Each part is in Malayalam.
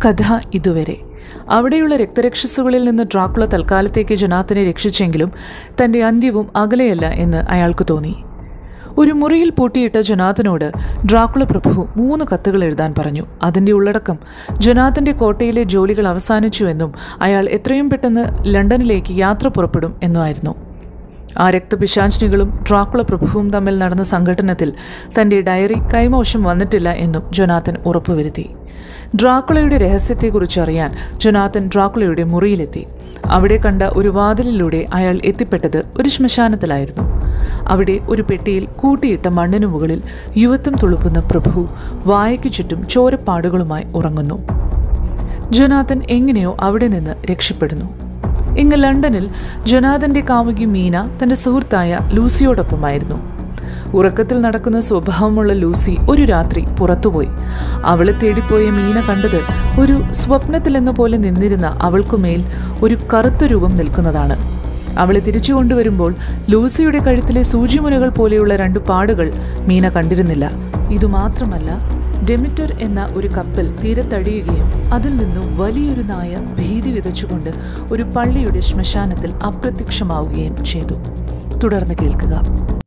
കഥ ഇതുവരെ അവിടെയുള്ള രക്തരക്ഷസുകളിൽ നിന്ന് ഡ്രാക്കുള തൽക്കാലത്തേക്ക് ജനാത്തിനെ രക്ഷിച്ചെങ്കിലും തന്റെ അന്ത്യവും അകലെയല്ല എന്ന് അയാൾക്ക് തോന്നി ഒരു മുറിയിൽ പൂട്ടിയിട്ട ജനാഥനോട് ഡ്രാക്കുള പ്രഭു മൂന്ന് കത്തുകൾ എഴുതാൻ പറഞ്ഞു അതിന്റെ ഉള്ളടക്കം ജനാഥന്റെ കോട്ടയിലെ ജോലികൾ അവസാനിച്ചുവെന്നും അയാൾ എത്രയും പെട്ടെന്ന് ലണ്ടനിലേക്ക് യാത്ര പുറപ്പെടും എന്നുമായിരുന്നു ആ രക്തപിശാചിനികളും ഡ്രാക്കുള പ്രഭുവും തമ്മിൽ നടന്ന സംഘടനത്തിൽ തന്റെ ഡയറി കൈമോശം വന്നിട്ടില്ല എന്നും ജൊനാഥൻ ഉറപ്പുവരുത്തി ഡ്രാക്കുളയുടെ രഹസ്യത്തെക്കുറിച്ച് അറിയാൻ ജൊനാഥൻ ഡ്രാക്കുളയുടെ മുറിയിലെത്തി അവിടെ കണ്ട ഒരു വാതിലിലൂടെ അയാൾ എത്തിപ്പെട്ടത് ഒരു ശ്മശാനത്തിലായിരുന്നു അവിടെ ഒരു പെട്ടിയിൽ കൂട്ടിയിട്ട മണ്ണിനു മുകളിൽ യുവത്വം തുളുപ്പുന്ന പ്രഭു വായയ്ക്ക് ചുറ്റും ചോരപ്പാടുകളുമായി ഉറങ്ങുന്നു ജൊനാഥൻ എങ്ങനെയോ അവിടെ നിന്ന് രക്ഷപ്പെടുന്നു ഇങ്ങ് ലണ്ടനിൽ ജൊനാഥന്റെ കാമുകി മീന തന്റെ സുഹൃത്തായ ലൂസിയോടൊപ്പമായിരുന്നു ഉറക്കത്തിൽ നടക്കുന്ന സ്വഭാവമുള്ള ലൂസി ഒരു രാത്രി പുറത്തുപോയി അവളെ തേടിപ്പോയ മീന കണ്ടത് ഒരു സ്വപ്നത്തിലെന്ന പോലെ നിന്നിരുന്ന അവൾക്കുമേൽ ഒരു കറുത്ത രൂപം നിൽക്കുന്നതാണ് അവളെ തിരിച്ചു കൊണ്ടുവരുമ്പോൾ ലൂസിയുടെ കഴുത്തിലെ സൂചിമുനകൾ പോലെയുള്ള രണ്ട് പാടുകൾ മീന കണ്ടിരുന്നില്ല ഇതുമാത്രമല്ല ഡെമിറ്റർ എന്ന ഒരു കപ്പൽ തീരത്തടിയുകയും അതിൽ നിന്നും വലിയൊരു നായ ഭീതി വിതച്ചുകൊണ്ട് ഒരു പള്ളിയുടെ ശ്മശാനത്തിൽ അപ്രത്യക്ഷമാവുകയും ചെയ്തു തുടർന്ന് കേൾക്കുക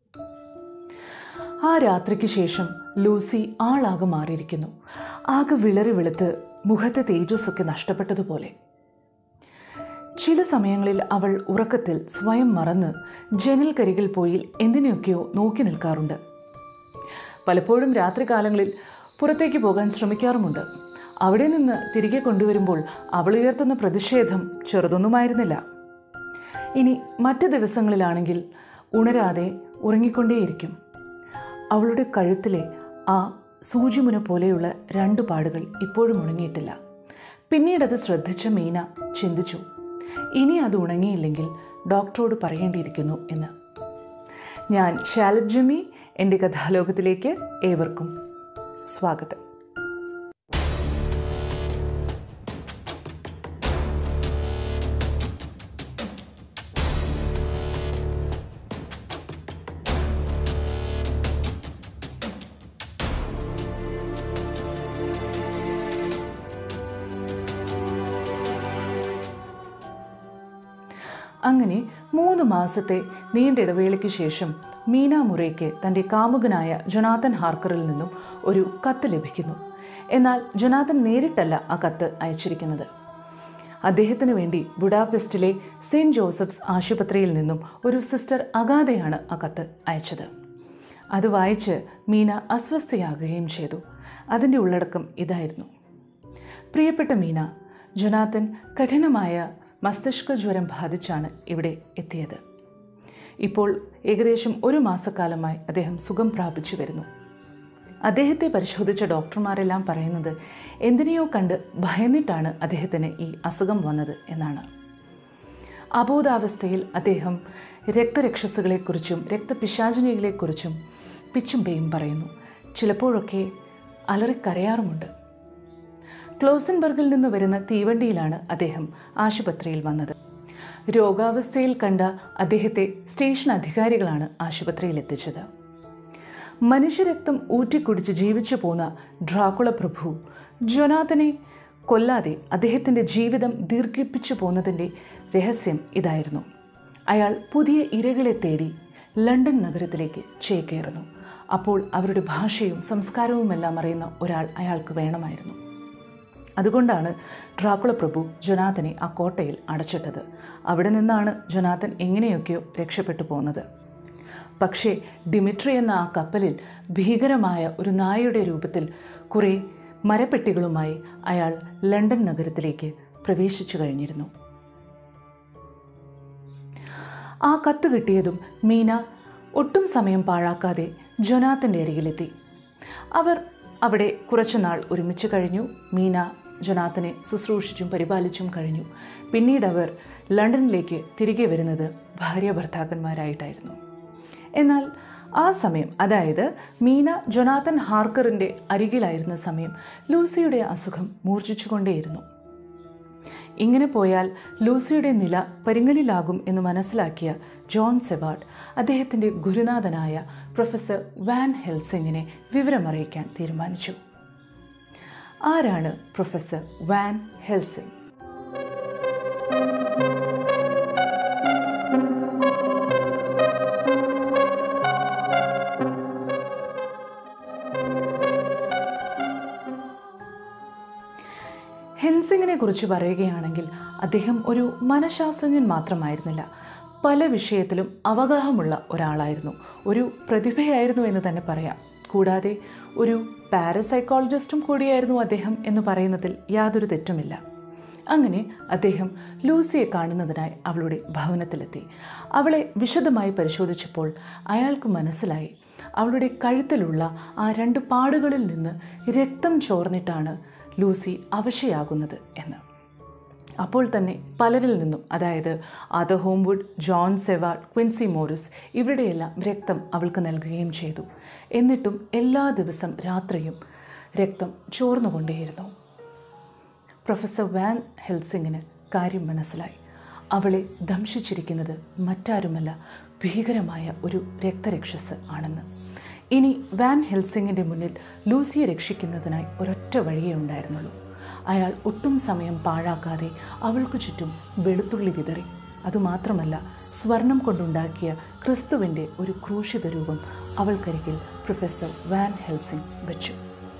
ആ രാത്രിക്ക് ശേഷം ലൂസി ആളാകെ മാറിയിരിക്കുന്നു ആകെ വിളറി വെളുത്ത് മുഖത്തെ തേജസ്സൊക്കെ നഷ്ടപ്പെട്ടതുപോലെ ചില സമയങ്ങളിൽ അവൾ ഉറക്കത്തിൽ സ്വയം മറന്ന് ജനൽക്കരികിൽ പോയി എന്തിനെയൊക്കെയോ നോക്കി നിൽക്കാറുണ്ട് പലപ്പോഴും രാത്രികാലങ്ങളിൽ പുറത്തേക്ക് പോകാൻ ശ്രമിക്കാറുമുണ്ട് അവിടെ നിന്ന് തിരികെ കൊണ്ടുവരുമ്പോൾ അവൾ ഉയർത്തുന്ന പ്രതിഷേധം ചെറുതൊന്നുമായിരുന്നില്ല ഇനി മറ്റു ദിവസങ്ങളിലാണെങ്കിൽ ഉണരാതെ ഉറങ്ങിക്കൊണ്ടേയിരിക്കും അവളുടെ കഴുത്തിലെ ആ സൂചിമുന പോലെയുള്ള രണ്ട് പാടുകൾ ഇപ്പോഴും ഉണങ്ങിയിട്ടില്ല പിന്നീട് അത് ശ്രദ്ധിച്ച മീന ചിന്തിച്ചു ഇനി അത് ഉണങ്ങിയില്ലെങ്കിൽ ഡോക്ടറോട് പറയേണ്ടിയിരിക്കുന്നു എന്ന് ഞാൻ ഷാലറ്റ് ജിമ്മി എൻ്റെ കഥാലോകത്തിലേക്ക് ഏവർക്കും സ്വാഗതം അങ്ങനെ മൂന്ന് മാസത്തെ നീണ്ട ഇടവേളയ്ക്ക് ശേഷം മീന മുറയ്ക്ക് തൻ്റെ കാമുകനായ ജൊനാഥൻ ഹാർക്കറിൽ നിന്നും ഒരു കത്ത് ലഭിക്കുന്നു എന്നാൽ ജൊനാഥൻ നേരിട്ടല്ല ആ കത്ത് അയച്ചിരിക്കുന്നത് അദ്ദേഹത്തിന് വേണ്ടി ബുഡാപെസ്റ്റിലെ സെയിൻറ്റ് ജോസഫ്സ് ആശുപത്രിയിൽ നിന്നും ഒരു സിസ്റ്റർ അഗാധയാണ് ആ കത്ത് അയച്ചത് അത് വായിച്ച് മീന അസ്വസ്ഥയാകുകയും ചെയ്തു അതിൻ്റെ ഉള്ളടക്കം ഇതായിരുന്നു പ്രിയപ്പെട്ട മീന ജൊനാഥൻ കഠിനമായ മസ്തിഷ്ക ജ്വരം ബാധിച്ചാണ് ഇവിടെ എത്തിയത് ഇപ്പോൾ ഏകദേശം ഒരു മാസക്കാലമായി അദ്ദേഹം സുഖം പ്രാപിച്ചു വരുന്നു അദ്ദേഹത്തെ പരിശോധിച്ച ഡോക്ടർമാരെല്ലാം പറയുന്നത് എന്തിനെയോ കണ്ട് ഭയന്നിട്ടാണ് അദ്ദേഹത്തിന് ഈ അസുഖം വന്നത് എന്നാണ് അബോധാവസ്ഥയിൽ അദ്ദേഹം രക്തരക്ഷസുകളെക്കുറിച്ചും രക്തപിശാചിനികളെക്കുറിച്ചും പിച്ചും പേയും പറയുന്നു ചിലപ്പോഴൊക്കെ അലറിക്കരയാറുമുണ്ട് ക്ലോസൻബർഗിൽ നിന്ന് വരുന്ന തീവണ്ടിയിലാണ് അദ്ദേഹം ആശുപത്രിയിൽ വന്നത് രോഗാവസ്ഥയിൽ കണ്ട അദ്ദേഹത്തെ സ്റ്റേഷൻ അധികാരികളാണ് ആശുപത്രിയിൽ എത്തിച്ചത് മനുഷ്യരക്തം ഊറ്റിക്കുടിച്ച് ജീവിച്ചു പോന്ന ഡ്രാക്കുള പ്രഭു ജൊനാഥനെ കൊല്ലാതെ അദ്ദേഹത്തിൻ്റെ ജീവിതം ദീർഘിപ്പിച്ചു പോന്നതിൻ്റെ രഹസ്യം ഇതായിരുന്നു അയാൾ പുതിയ ഇരകളെ തേടി ലണ്ടൻ നഗരത്തിലേക്ക് ചേക്കേറുന്നു അപ്പോൾ അവരുടെ ഭാഷയും സംസ്കാരവുമെല്ലാം അറിയുന്ന ഒരാൾ അയാൾക്ക് വേണമായിരുന്നു അതുകൊണ്ടാണ് ഡ്രാക്കുള പ്രഭു ജൊനാഥനെ ആ കോട്ടയിൽ അടച്ചിട്ടത് അവിടെ നിന്നാണ് ജൊനാഥൻ എങ്ങനെയൊക്കെയോ രക്ഷപ്പെട്ടു പോകുന്നത് പക്ഷേ ഡിമിട്രി എന്ന ആ കപ്പലിൽ ഭീകരമായ ഒരു നായയുടെ രൂപത്തിൽ കുറേ മരപ്പെട്ടികളുമായി അയാൾ ലണ്ടൻ നഗരത്തിലേക്ക് പ്രവേശിച്ചു കഴിഞ്ഞിരുന്നു ആ കത്ത് കിട്ടിയതും മീന ഒട്ടും സമയം പാഴാക്കാതെ ജൊനാഥൻ്റെ അരികിലെത്തി അവർ അവിടെ കുറച്ചുനാൾ ഒരുമിച്ച് കഴിഞ്ഞു മീന ജൊനാഥനെ ശുശ്രൂഷിച്ചും പരിപാലിച്ചും കഴിഞ്ഞു പിന്നീട് അവർ ലണ്ടനിലേക്ക് തിരികെ വരുന്നത് ഭാര്യ ഭർത്താക്കന്മാരായിട്ടായിരുന്നു എന്നാൽ ആ സമയം അതായത് മീന ജൊനാഥൻ ഹാർക്കറിൻ്റെ അരികിലായിരുന്ന സമയം ലൂസിയുടെ അസുഖം മൂർച്ഛിച്ചുകൊണ്ടേയിരുന്നു ഇങ്ങനെ പോയാൽ ലൂസിയുടെ നില പരിങ്ങലിലാകും എന്ന് മനസ്സിലാക്കിയ ജോൺ സെവാർഡ് അദ്ദേഹത്തിൻ്റെ ഗുരുനാഥനായ പ്രൊഫസർ വാൻ ഹെൽസിങ്ങിനെ വിവരമറിയിക്കാൻ തീരുമാനിച്ചു ആരാണ് പ്രൊഫസർ വാൻ ഹെൽസിംഗ് ഹെൻസിങ്ങിനെ കുറിച്ച് പറയുകയാണെങ്കിൽ അദ്ദേഹം ഒരു മനഃശാസ്ത്രജ്ഞൻ മാത്രമായിരുന്നില്ല പല വിഷയത്തിലും അവഗാഹമുള്ള ഒരാളായിരുന്നു ഒരു പ്രതിഭയായിരുന്നു എന്ന് തന്നെ പറയാം കൂടാതെ ഒരു പാരസൈക്കോളജിസ്റ്റും കൂടിയായിരുന്നു അദ്ദേഹം എന്ന് പറയുന്നതിൽ യാതൊരു തെറ്റുമില്ല അങ്ങനെ അദ്ദേഹം ലൂസിയെ കാണുന്നതിനായി അവളുടെ ഭവനത്തിലെത്തി അവളെ വിശദമായി പരിശോധിച്ചപ്പോൾ അയാൾക്ക് മനസ്സിലായി അവളുടെ കഴുത്തിലുള്ള ആ രണ്ട് പാടുകളിൽ നിന്ന് രക്തം ചോർന്നിട്ടാണ് ലൂസി അവശയാകുന്നത് എന്ന് അപ്പോൾ തന്നെ പലരിൽ നിന്നും അതായത് ആദ Holmwood John Seward Quincey Morris ഇവരുടെയെല്ലാം രക്തം അവൾക്ക് നൽകുകയും ചെയ്തു എന്നിട്ടും എല്ലാ ദിവസം രാത്രിയും രക്തം ചോർന്നുകൊണ്ടേയിരുന്നു പ്രൊഫസർ വാൻ ഹെൽസിങ്ങിന് കാര്യം മനസ്സിലായി അവളെ ദംശിച്ചിരിക്കുന്നത് മറ്റാരുമല്ല ഭീകരമായ ഒരു രക്തരക്ഷസ് ആണെന്ന് ഇനി വാൻ ഹെൽസിങ്ങിൻ്റെ മുന്നിൽ ലൂസിയെ രക്ഷിക്കുന്നതിനായി ഒരൊറ്റ വഴിയേ ഉണ്ടായിരുന്നുള്ളൂ അയാൾ ഒട്ടും സമയം പാഴാക്കാതെ അവൾക്ക് ചുറ്റും വെളുത്തുള്ളി വിതറി അതുമാത്രമല്ല സ്വർണം കൊണ്ടുണ്ടാക്കിയ ക്രിസ്തുവിൻ്റെ ഒരു ക്രൂശിത രൂപം അവൾക്കരികിൽ പ്രൊഫസർ വാൻ ഹെൽസിംഗ് വെച്ചു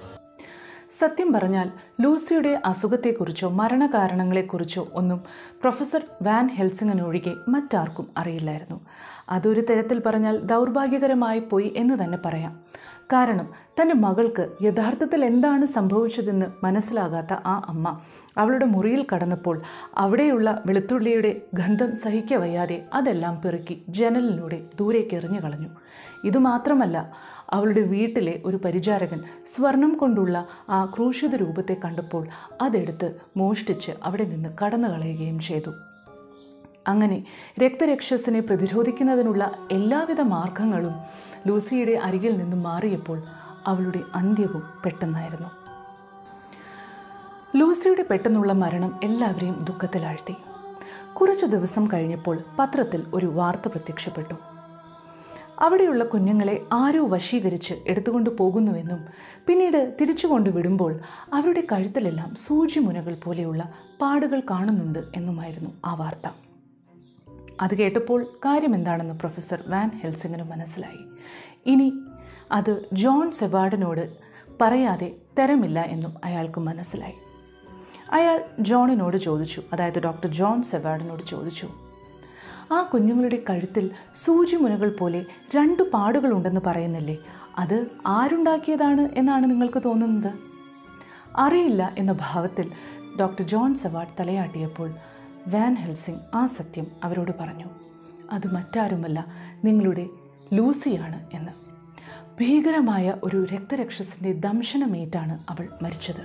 സത്യം പറഞ്ഞാൽ ലൂസിയുടെ അസുഖത്തെക്കുറിച്ചോ മരണകാരണങ്ങളെക്കുറിച്ചോ ഒന്നും പ്രൊഫസർ വാൻ ഹെൽസിങ്ങിനൊഴികെ മറ്റാർക്കും അറിയില്ലായിരുന്നു അതൊരു തരത്തിൽ പറഞ്ഞാൽ ദൗർഭാഗ്യകരമായി പോയി എന്ന് തന്നെ പറയാം കാരണം തൻ്റെ മകൾക്ക് യഥാർത്ഥത്തിൽ എന്താണ് സംഭവിച്ചതെന്ന് മനസ്സിലാകാത്ത ആ അമ്മ അവളുടെ മുറിയിൽ കടന്നപ്പോൾ അവിടെയുള്ള വെളുത്തുള്ളിയുടെ ഗന്ധം സഹിക്കവയ്യാതെ അതെല്ലാം പെറുക്കി ജനലിലൂടെ ദൂരേക്ക് എറിഞ്ഞു കളഞ്ഞു ഇതുമാത്രമല്ല അവളുടെ വീട്ടിലെ ഒരു പരിചാരകൻ സ്വർണം കൊണ്ടുള്ള ആ ക്രൂശിത രൂപത്തെ കണ്ടപ്പോൾ അതെടുത്ത് മോഷ്ടിച്ച് അവിടെ നിന്ന് കടന്നു കളയുകയും ചെയ്തു അങ്ങനെ രക്തരക്ഷസിനെ പ്രതിരോധിക്കുന്നതിനുള്ള എല്ലാവിധ മാർഗങ്ങളും ലൂസിയുടെ അരികിൽ നിന്നും മാറിയപ്പോൾ അവളുടെ അന്ത്യവും പെട്ടെന്നായിരുന്നു ലൂസിയുടെ പെട്ടെന്നുള്ള മരണം എല്ലാവരെയും ദുഃഖത്തിലാഴ്ത്തി കുറച്ചു ദിവസം കഴിഞ്ഞപ്പോൾ പത്രത്തിൽ ഒരു വാർത്ത പ്രത്യക്ഷപ്പെട്ടു അവിടെയുള്ള കുഞ്ഞുങ്ങളെ ആരോ വശീകരിച്ച് എടുത്തുകൊണ്ട് പോകുന്നുവെന്നും പിന്നീട് തിരിച്ചു കൊണ്ടുവിടുമ്പോൾ അവരുടെ കഴുത്തിലെല്ലാം സൂചിമുനകൾ പോലെയുള്ള പാടുകൾ കാണുന്നുണ്ട് എന്നുമായിരുന്നു ആ വാർത്ത അത് കേട്ടപ്പോൾ കാര്യം എന്താണെന്ന് പ്രൊഫസർ വാൻ ഹെൽസിങ്ങിന് മനസ്സിലായി ഇനി അത് ജോൺ സെവാർഡിനോട് പറയാതെ തരമില്ല എന്നും അയാൾക്ക് മനസ്സിലായി അയാൾ ജോണിനോട് ചോദിച്ചു അതായത് ഡോക്ടർ ജോൺ സെവാർഡിനോട് ചോദിച്ചു ആ കുഞ്ഞുങ്ങളുടെ കഴുത്തിൽ സൂചിമുനകൾ പോലെ രണ്ട് പാടുകളുണ്ടെന്ന് പറയുന്നില്ലേ അത് ആരുണ്ടാക്കിയതാണ് എന്നാണ് നിങ്ങൾക്ക് തോന്നുന്നത് അറിയില്ല എന്ന ഭാവത്തിൽ ഡോക്ടർ ജോൺ സവാർഡ് തലയാട്ടിയപ്പോൾ വാൻ ഹെൽസിംഗ് ആ സത്യം അവരോട് പറഞ്ഞു അത് മറ്റാരുമല്ല നിങ്ങളുടെ ലൂസിയാണ് എന്ന് ഭീകരമായ ഒരു രക്തരക്ഷസിൻ്റെ ദംശനമേറ്റാണ് അവൾ മരിച്ചത്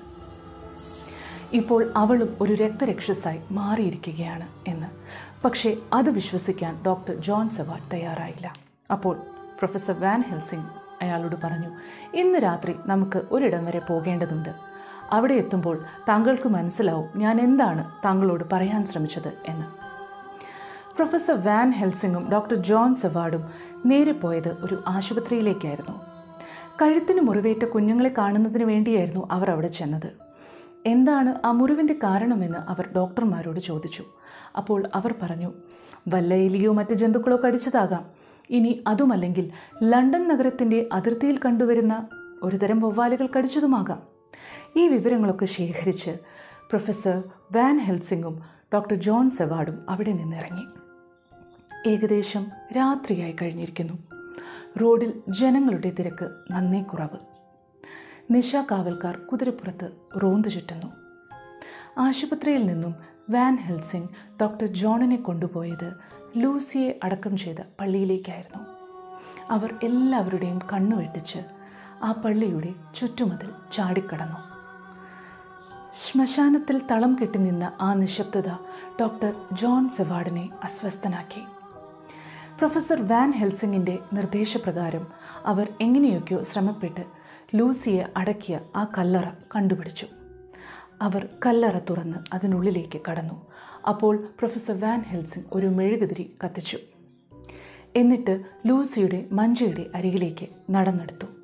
ഇപ്പോൾ അവളും ഒരു രക്തരക്ഷസായി മാറിയിരിക്കുകയാണ് എന്ന് പക്ഷേ അത് വിശ്വസിക്കാൻ ഡോക്ടർ ജോൺ സവാർഡ് തയ്യാറായില്ല അപ്പോൾ പ്രൊഫസർ വാൻ ഹെൽസിംഗ് അയാളോട് പറഞ്ഞു ഇന്ന് രാത്രി നമുക്ക് ഒരിടം വരെ പോകേണ്ടതുണ്ട് അവിടെ എത്തുമ്പോൾ താങ്കൾക്ക് മനസ്സിലാവും ഞാൻ എന്താണ് താങ്കളോട് പറയാൻ ശ്രമിച്ചത് എന്ന് പ്രൊഫസർ വാൻ ഹെൽസിങ്ങും ഡോക്ടർ ജോൺ സവാർഡും നേരെ പോയത് ഒരു ആശുപത്രിയിലേക്കായിരുന്നു കഴുത്തിന് മുറിവേറ്റ കുഞ്ഞുങ്ങളെ കാണുന്നതിന് വേണ്ടിയായിരുന്നു അവർ അവിടെ ചെന്നത് എന്താണ് ആ മുറിവിൻ്റെ കാരണമെന്ന് അവർ ഡോക്ടർമാരോട് ചോദിച്ചു അപ്പോൾ അവർ പറഞ്ഞു വല്ല എലിയോ മറ്റ് ജന്തുക്കളോ കടിച്ചതാകാം ഇനി അതുമല്ലെങ്കിൽ ലണ്ടൻ നഗരത്തിൻ്റെ അതിർത്തിയിൽ കണ്ടുവരുന്ന ഒരുതരം വവ്വാലുകൾ കടിച്ചതുമാകാം ഈ വിവരങ്ങളൊക്കെ ശേഖരിച്ച് പ്രൊഫസർ വാൻ ഹെൽസിങ്ങും ഡോക്ടർ ജോൺ സെവാർഡും അവിടെ നിന്നിറങ്ങി ഏകദേശം രാത്രിയായി കഴിഞ്ഞിരിക്കുന്നു റോഡിൽ ജനങ്ങളുടെ തിരക്ക് നന്നേ കുറവ് നിശാ കാവൽക്കാർ കുതിരപ്പുറത്ത് റോന്തു ചുറ്റുന്നു ആശുപത്രിയിൽ നിന്നും വാൻ ഹെൽസിംഗ് ഡോക്ടർ ജോണിനെ കൊണ്ടുപോയത് ലൂസിയെ അടക്കം ചെയ്ത പള്ളിയിലേക്കായിരുന്നു അവർ എല്ലാവരുടെയും കണ്ണു വെട്ടിച്ച് ആ പള്ളിയുടെ ചുറ്റുമതിൽ ചാടിക്കടന്നു ശ്മശാനത്തിൽ തളം കെട്ടി നിന്ന ആ നിശബ്ദത ഡോക്ടർ ജോൺ സെവാർഡിനെ അസ്വസ്ഥനാക്കി പ്രൊഫസർ വാൻ ഹെൽസിങ്ങിൻ്റെ നിർദ്ദേശപ്രകാരം അവർ എങ്ങനെയൊക്കെയോ ശ്രമപ്പെട്ട് ലൂസിയെ അടക്കിയ ആ കല്ലറ കണ്ടുപിടിച്ചു അവർ കല്ലറ തുറന്ന് അതിനുള്ളിലേക്ക് കടന്നു അപ്പോൾ പ്രൊഫസർ വാൻ ഹെൽസിംഗ് ഒരു മെഴുകുതിരി കത്തിച്ചു എന്നിട്ട് ലൂസിയുടെ മഞ്ചയുടെ അരികിലേക്ക് നടന്നെടുത്തു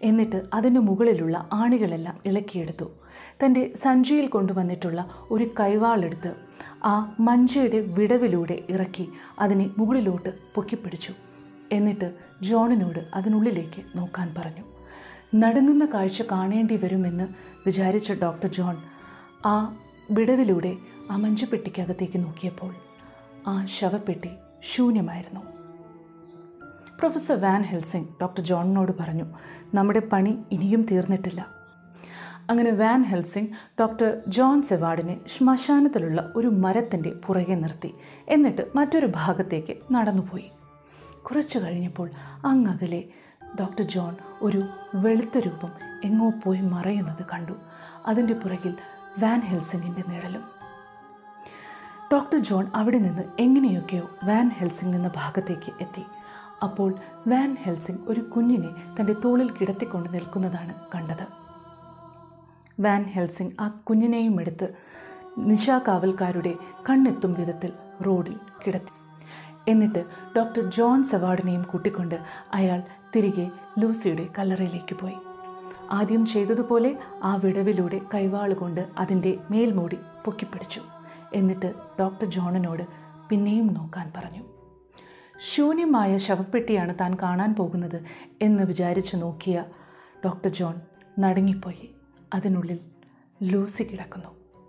എന്നിട്ട് അതിൻ്റെ മുകളിലുള്ള ആണികളെല്ലാം ഇളക്കിയെടുത്തു തൻ്റെ സഞ്ചിയിൽ കൊണ്ടുവന്നിട്ടുള്ള ഒരു കൈവാളെടുത്ത് ആ മഞ്ചയുടെ വിടവിലൂടെ ഇറക്കി അതിനെ മുകളിലോട്ട് പൊക്കിപ്പിടിച്ചു എന്നിട്ട് ജോണിനോട് അതിനുള്ളിലേക്ക് നോക്കാൻ പറഞ്ഞു നടുങ്ങുന്ന കാഴ്ച കാണേണ്ടി വരുമെന്ന് വിചാരിച്ച ഡോക്ടർ ജോൺ ആ വിടവിലൂടെ ആ മഞ്ചപ്പെട്ടിക്കകത്തേക്ക് നോക്കിയപ്പോൾ ആ ശവപ്പെട്ടി ശൂന്യമായിരുന്നു പ്രൊഫസർ വാൻ ഹെൽസിംഗ് ഡോക്ടർ ജോണിനോട് പറഞ്ഞു നമ്മുടെ പണി ഇനിയും തീർന്നിട്ടില്ല അങ്ങനെ വാൻ ഹെൽസിംഗ് ഡോക്ടർ ജോൺ സെവാർഡിനെ ശ്മശാനത്തിലുള്ള ഒരു മരത്തിൻ്റെ പുറകെ നിർത്തി എന്നിട്ട് മറ്റൊരു ഭാഗത്തേക്ക് നടന്നുപോയി കുറച്ചു കഴിഞ്ഞപ്പോൾ അങ്ങകലെ ഡോക്ടർ ജോൺ ഒരു വെളുത്ത രൂപം എങ്ങോ പോയി മറയുന്നത് കണ്ടു അതിൻ്റെ പുറകിൽ വാൻ ഹെൽസിങ്ങിൻ്റെ നിഴലും ഡോക്ടർ ജോൺ അവിടെ നിന്ന് എങ്ങനെയൊക്കെയോ വാൻ ഹെൽസിംഗ് നിന്ന ഭാഗത്തേക്ക് എത്തി അപ്പോൾ വാൻ ഹെൽസിംഗ് ഒരു കുഞ്ഞിനെ തൻ്റെ തോളിൽ കിടത്തിക്കൊണ്ട് നിൽക്കുന്നതാണ് കണ്ടത് വാൻ ഹെൽസിംഗ് ആ കുഞ്ഞിനെയും എടുത്ത് നിശാകാവൽക്കാരുടെ കണ്ണെത്തും വിധത്തിൽ റോഡിൽ കിടത്തി എന്നിട്ട് ഡോക്ടർ ജോൺ സെവാർഡിനെയും കൂട്ടിക്കൊണ്ട് അയാൾ തിരികെ ലൂസിയുടെ കല്ലറയിലേക്ക് പോയി ആദ്യം ചെയ്തതുപോലെ ആ വിടവിലൂടെ കൈവാളുകൊണ്ട് അതിൻ്റെ മേൽമൂടി പൊക്കിപ്പിടിച്ചു എന്നിട്ട് ഡോക്ടർ ജോണിനോട് പിന്നെയും നോക്കാൻ പറഞ്ഞു ശൂന്യമായ ശവപ്പെട്ടിയാണ് താൻ കാണാൻ പോകുന്നത് എന്ന് വിചാരിച്ചു നോക്കിയ ഡോക്ടർ ജോൺ നടുങ്ങിപ്പോയി അതിനുള്ളിൽ ലൂസി കിടക്കുന്നു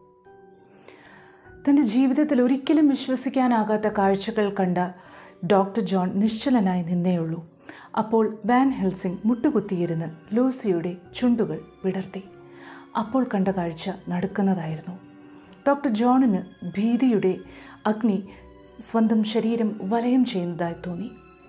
തൻ്റെ ജീവിതത്തിൽ ഒരിക്കലും വിശ്വസിക്കാനാകാത്ത കാഴ്ചകൾ കണ്ട ഡോക്ടർ ജോൺ നിശ്ചലനായി നിന്നേയുള്ളൂ അപ്പോൾ വാൻ ഹെൽസിംഗ് മുട്ടുകുത്തിയിരുന്ന് ലൂസിയുടെ ചുണ്ടുകൾ വിടർത്തി അപ്പോൾ കണ്ട കാഴ്ച നടക്കുന്നതായിരുന്നു ഡോക്ടർ ജോണിന് ഭീതിയുടെ അഗ്നി സ്വന്തം ശരീരം വലയം ചെയ്യുന്നതായി തോന്നി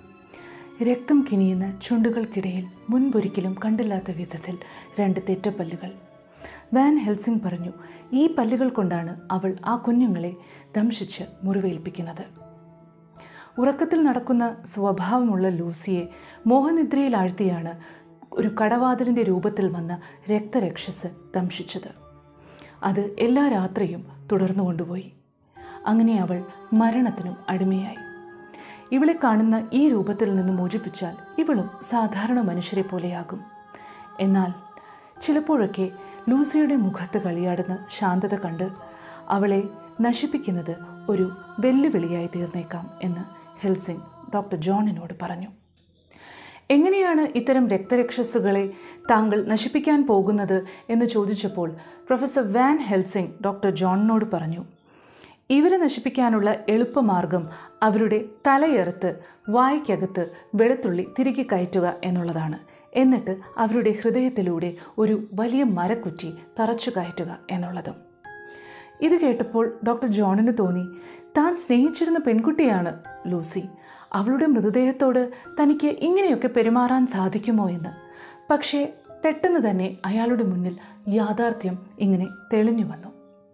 രക്തം കിനിയുന്ന ചുണ്ടുകൾക്കിടയിൽ മുൻപൊരിക്കലും കണ്ടില്ലാത്ത വിധത്തിൽ രണ്ട് തെറ്റപ്പല്ലുകൾ വാൻ ഹെൽസിംഗ് പറഞ്ഞു ഈ പല്ലുകൾ കൊണ്ടാണ് അവൾ ആ കുഞ്ഞുങ്ങളെ ദംശിച്ച് മുറിവേൽപ്പിക്കുന്നത് ഉറക്കത്തിൽ നടക്കുന്ന സ്വഭാവമുള്ള ലൂസിയെ മോഹനിദ്രയിൽ ആഴ്ത്തിയാണ് ഒരു കടവാതിലിൻ്റെ രൂപത്തിൽ വന്ന രക്തരക്ഷസ് ദംശിച്ചത് അത് എല്ലാ രാത്രിയും തുടർന്നു കൊണ്ടുപോയി അങ്ങനെ അവൾ മരണത്തിനും അടിമയായി ഇവളെ കാണുന്ന ഈ രൂപത്തിൽ നിന്ന് മോചിപ്പിച്ചാൽ ഇവളും സാധാരണ മനുഷ്യരെ പോലെയാകും എന്നാൽ ചിലപ്പോഴൊക്കെ ലൂസിയുടെ മുഖത്ത് കളിയാടുന്ന ശാന്തത കണ്ട് അവളെ നശിപ്പിക്കുന്നത് ഒരു വെല്ലുവിളിയായി തീർന്നേക്കാം എന്ന് ഹെൽസിംഗ് ഡോക്ടർ ജോണിനോട് പറഞ്ഞു എങ്ങനെയാണ് ഇത്തരം രക്തരക്ഷസുകളെ താങ്കൾ നശിപ്പിക്കാൻ പോകുന്നത് എന്ന് ചോദിച്ചപ്പോൾ പ്രൊഫസർ വാൻ ഹെൽസിംഗ് ഡോക്ടർ ജോണിനോട് പറഞ്ഞു ഇവരെ നശിപ്പിക്കാനുള്ള എളുപ്പമാർഗം അവരുടെ തലയെറുത്ത് വായ്ക്കകത്ത് വെളുത്തുള്ളി തിരികെ കയറ്റുക എന്നുള്ളതാണ് എന്നിട്ട് അവരുടെ ഹൃദയത്തിലൂടെ ഒരു വലിയ മരക്കുറ്റി തറച്ചു കയറ്റുക എന്നുള്ളതും ഇത് കേട്ടപ്പോൾ ഡോക്ടർ ജോണിന് തോന്നി താൻ സ്നേഹിച്ചിരുന്ന പെൺകുട്ടിയാണ് ലൂസി അവളുടെ മൃതദേഹത്തോട് തനിക്ക് ഇങ്ങനെയൊക്കെ പെരുമാറാൻ സാധിക്കുമോ എന്ന് പക്ഷേ പെട്ടെന്ന് തന്നെ അയാളുടെ മുന്നിൽ യാഥാർത്ഥ്യം ഇങ്ങനെ തെളിഞ്ഞു വന്നു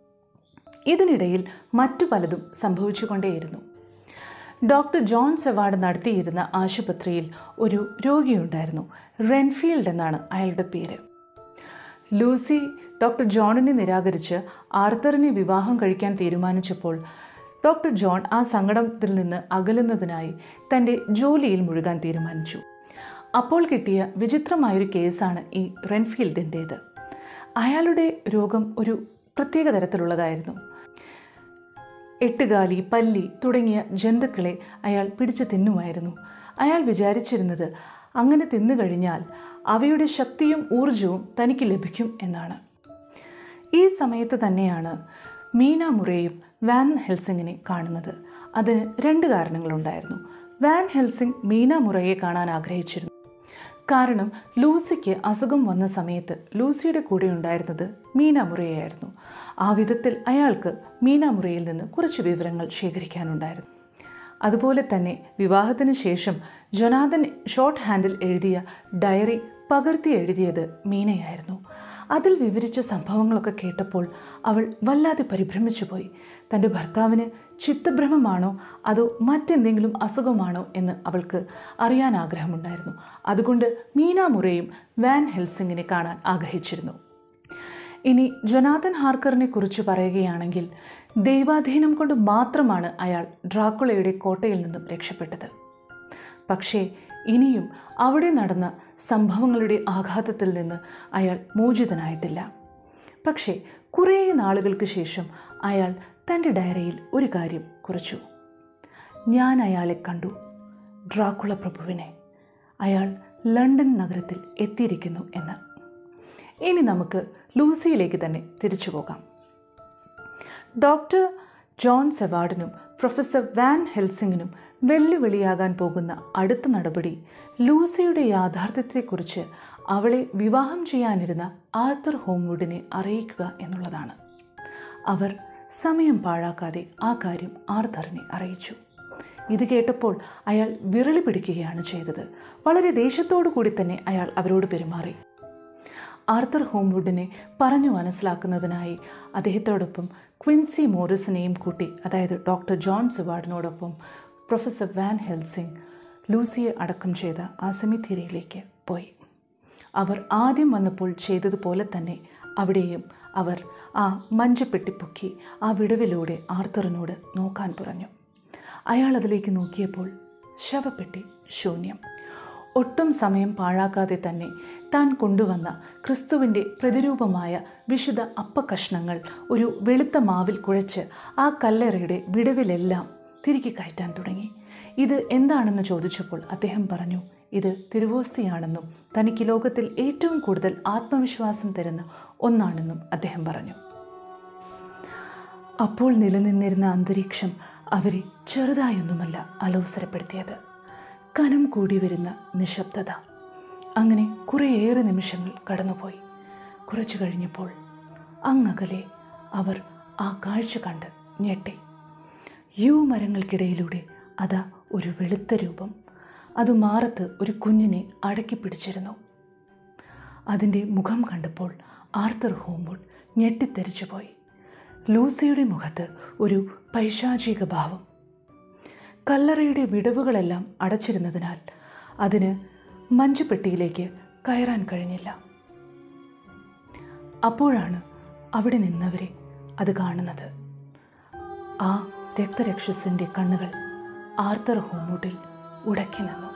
ഇതിനിടയിൽ മറ്റു പലതും സംഭവിച്ചുകൊണ്ടേയിരുന്നു ഡോക്ടർ ജോൺ സെവാർഡ് നടത്തിയിരുന്ന ആശുപത്രിയിൽ ഒരു രോഗിയുണ്ടായിരുന്നു റെൻഫീൽഡ് എന്നാണ് അയാളുടെ പേര് ലൂസി ഡോക്ടർ ജോണിനെ നിരാകരിച്ച് ആർത്തറിനെ വിവാഹം കഴിക്കാൻ തീരുമാനിച്ചപ്പോൾ ഡോക്ടർ ജോൺ ആ സങ്കടത്തിൽ നിന്ന് അകലുന്നതിനായി തൻ്റെ ജോലിയിൽ മുഴുകാൻ തീരുമാനിച്ചു അപ്പോൾ കിട്ടിയ വിചിത്രമായൊരു കേസാണ് ഈ റെൻഫീൽഡിൻ്റേത് അയാളുടെ രോഗം ഒരു പ്രത്യേക തരത്തിലുള്ളതായിരുന്നു എട്ടുകാലി പല്ലി തുടങ്ങിയ ജന്തുക്കളെ അയാൾ പിടിച്ചു തിന്നുമായിരുന്നു അയാൾ വിചാരിച്ചിരുന്നത് അങ്ങനെ തിന്നു കഴിഞ്ഞാൽ അവയുടെ ശക്തിയും ഊർജവും തനിക്ക് ലഭിക്കും എന്നാണ് ഈ സമയത്ത് തന്നെയാണ് മീന മുറയും വാൻ ഹെൽസിങ്ങിനെ കാണുന്നത് അതിന് രണ്ട് കാരണങ്ങളുണ്ടായിരുന്നു വാൻ ഹെൽസിംഗ് മീന മുറയെ കാണാൻ ആഗ്രഹിച്ചിരുന്നു കാരണം ലൂസിക്ക് അസുഖം വന്ന സമയത്ത് ലൂസിയുടെ കൂടെ ഉണ്ടായിരുന്നത് മീന മുറയായിരുന്നു ആ വിധത്തിൽ അയാൾക്ക് മീന മുറയിൽ നിന്ന് കുറച്ച് വിവരങ്ങൾ ശേഖരിക്കാനുണ്ടായിരുന്നു അതുപോലെ തന്നെ വിവാഹത്തിന് ശേഷം ജൊനാഥൻ ഷോർട്ട് ഹാൻഡിൽ എഴുതിയ ഡയറി പകർത്തി എഴുതിയത് മീനയായിരുന്നു അതിൽ വിവരിച്ച സംഭവങ്ങളൊക്കെ കേട്ടപ്പോൾ അവൾ വല്ലാതെ പരിഭ്രമിച്ചു പോയി തൻ്റെ ഭർത്താവിന് ചിത്തഭ്രമമാണോ അതോ മറ്റെന്തെങ്കിലും അസുഖമാണോ എന്ന് അവൾക്ക് അറിയാൻ ആഗ്രഹമുണ്ടായിരുന്നു അതുകൊണ്ട് മീന മുറയും വാൻ ഹെൽസിങ്ങിനെ കാണാൻ ആഗ്രഹിച്ചിരുന്നു ഇനി ജൊനാഥൻ ഹാർക്കറിനെ കുറിച്ച് പറയുകയാണെങ്കിൽ ദൈവാധീനം കൊണ്ട് മാത്രമാണ് അയാൾ ഡ്രാക്കുളയുടെ കോട്ടയിൽ നിന്നും രക്ഷപ്പെട്ടത് പക്ഷേ ഇനിയും അവിടെ നടന്ന സംഭവങ്ങളുടെ ആഘാതത്തിൽ നിന്ന് അയാൾ മോചിതനായിട്ടില്ല പക്ഷേ കുറേ നാളുകൾക്ക് ശേഷം അയാൾ തൻ്റെ ഡയറിയിൽ ഒരു കാര്യം കുറിച്ചു ഞാൻ അയാളെ കണ്ടു ഡ്രാക്കുള പ്രഭുവിനെ അയാൾ ലണ്ടൻ നഗരത്തിൽ എത്തിയിരിക്കുന്നു എന്ന് ഇനി നമുക്ക് ലൂസിയിലേക്ക് തന്നെ തിരിച്ചു പോകാം ഡോക്ടർ ജോൺ സെവാർഡിനും പ്രൊഫസർ വാൻ ഹെൽസിങ്ങിനും വെല്ലുവിളിയാകാൻ പോകുന്ന അടുത്ത നടപടി ലൂസിയുടെ യാഥാർത്ഥ്യത്തെക്കുറിച്ച് അവളെ വിവാഹം ചെയ്യാനിരുന്ന ആർത്തർ ഹോംവുഡിനെ അറിയിക്കുക എന്നുള്ളതാണ് അവർ സമയം പാഴാക്കാതെ ആ കാര്യം ആർത്തറിനെ അറിയിച്ചു ഇത് കേട്ടപ്പോൾ അയാൾ വിരളി പിടിക്കുകയാണ് ചെയ്തത് വളരെ ദേഷ്യത്തോടു കൂടി തന്നെ അയാൾ അവരോട് പെരുമാറി ആർത്തർ ഹോംവുഡിനെ പറഞ്ഞു മനസ്സിലാക്കുന്നതിനായി അദ്ദേഹത്തോടൊപ്പം ക്വിൻസി മോറിസിനെയും കൂട്ടി അതായത് ഡോക്ടർ ജോൺ സുവാർഡിനോടൊപ്പം പ്രൊഫസർ വാൻ ഹെൽസിംഗ് ലൂസിയെ അടക്കം ചെയ്ത ആ സെമിത്തേരിയിലേക്ക് പോയി അവർ ആദ്യം വന്നപ്പോൾ ചെയ്തതുപോലെ തന്നെ അവിടെയും അവർ ആ മഞ്ചപ്പെട്ടി പൊക്കി ആ വിടവിലൂടെ ആർത്തറിനോട് നോക്കാൻ പറഞ്ഞു അയാൾ അതിലേക്ക് നോക്കിയപ്പോൾ ശവപ്പെട്ടി ശൂന്യം ഒട്ടും സമയം പാഴാക്കാതെ തന്നെ താൻ കൊണ്ടുവന്ന ക്രിസ്തുവിൻ്റെ പ്രതിരൂപമായ വിശുദ്ധ അപ്പക്കഷ്ണങ്ങൾ ഒരു വെളുത്ത മാവിൽ കുഴച്ച് ആ കല്ലറയുടെ വിടവിലെല്ലാം തിരികെ കയറ്റാൻ തുടങ്ങി ഇത് എന്താണെന്ന് ചോദിച്ചപ്പോൾ അദ്ദേഹം പറഞ്ഞു ഇത് തിരുവോസ്തിയാണെന്നും തനിക്ക് ലോകത്തിൽ ഏറ്റവും കൂടുതൽ ആത്മവിശ്വാസം തരുന്ന ഒന്നാണെന്നും അദ്ദേഹം പറഞ്ഞു അപ്പോൾ നിലനിന്നിരുന്ന അന്തരീക്ഷം അവരെ ചെറുതായൊന്നുമല്ല അലോസരപ്പെടുത്തിയത് കനം കൂടി വരുന്ന നിശബ്ദത അങ്ങനെ കുറേയേറെ നിമിഷങ്ങൾ കടന്നുപോയി കുറച്ചു കഴിഞ്ഞപ്പോൾ അങ്ങകലെ അവർ ആ കാഴ്ച കണ്ട് ഞെട്ടി യു മരങ്ങൾക്കിടയിലൂടെ അതാ ഒരു വെളുത്ത രൂപം അത് മാറത്ത് ഒരു കുഞ്ഞിനെ അടക്കി പിടിച്ചിരുന്നു അതിൻ്റെ മുഖം കണ്ടപ്പോൾ ആർത്തർ ഹോംവുഡ് ഞെട്ടിത്തെറിച്ചുപോയി ലൂസിയുടെ മുഖത്ത് ഒരു പൈശാചിക ഭാവം കല്ലറയുടെ വിടവുകളെല്ലാം അടച്ചിരുന്നതിനാൽ അതിന് മഞ്ചുപെട്ടിയിലേക്ക് കയറാൻ കഴിഞ്ഞില്ല അപ്പോഴാണ് അവിടെ നിന്നവരെ അത് കാണുന്നത് ആ രക്തരക്ഷസിൻ്റെ കണ്ണുകൾ ആർത്തർ ഹോമൂട്ടിൽ ഉടക്കി നിന്നു